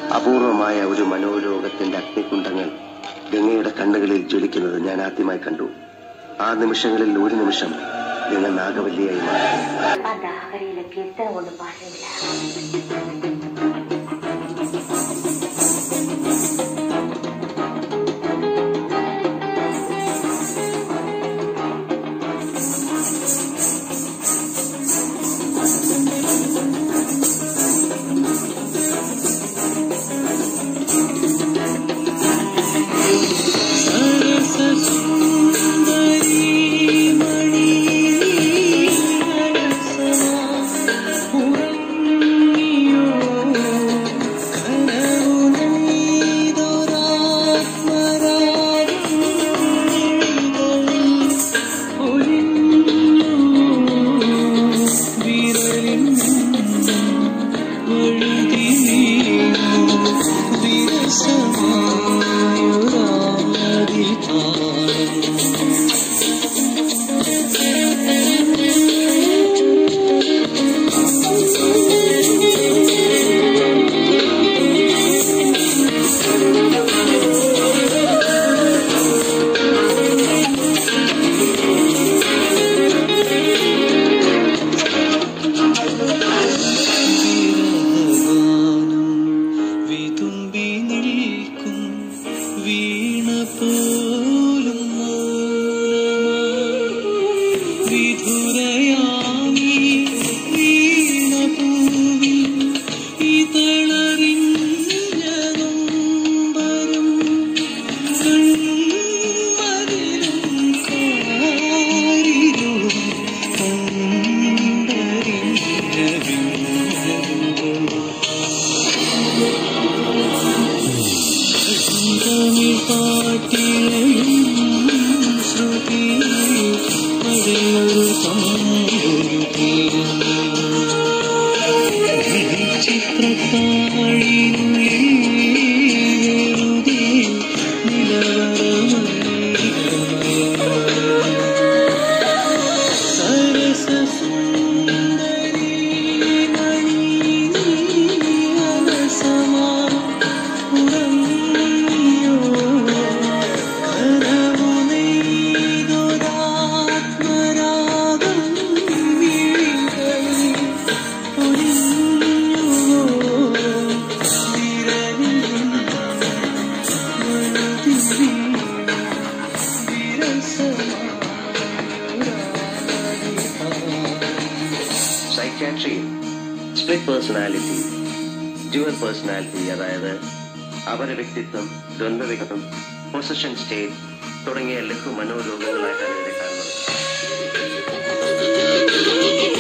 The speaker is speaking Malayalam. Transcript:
അപൂർവമായ ഒരു മനോരോഗത്തിന്റെ അഗ്നികുണ്ഡങ്ങൾ ഗംഗയുടെ കണ്ണുകളിൽ ജ്വലിക്കുന്നത് ഞാൻ ആദ്യമായി കണ്ടു ആ നിമിഷങ്ങളിൽ ഒരു നിമിഷം ഗംഗ നാഗവല്ലിയായി മാറി ആ ദാഹരിയിലെ കീർത്തനം കൊണ്ട് പാടില്ല വിതുമ്പി നിൽക്കും വീണ പോലും വിധുരയാമി വീണ പൂവിൽ ഇതളറിഞ്ഞ നൊമ്പരം കൺമതിലും കാരിലും കണ്ടറിഞ്ഞ വിങ്ങലും തമിഴ് പാട്ടിലെയും ശ്രുതി മഴയൊരു തമ്പൊരു ചിത്രത്താഴിനുള്ളിൽ വെറുതെ നിലവറമയ സരസ സുന്ദരി മണി അലസമാ ഉറങ്ങിയോ കനവു നെയ്തൊരാത്മരാഗം വിഴികളിൽ പൊലിഞ്ഞുവോ വിരലിൽ മണതിരി psychiatry split personality dual personality അതായത് അപര വ്യക്തിത്വം ദ്വന്ദ്വ വ്യക്തിത്വം പൊസഷൻ സ്റ്റേറ്റ് തുടങ്ങിയ ലഘു മനോരോഗങ്ങളായിട്ടാണ് ഇതിനെ കാണുന്നത്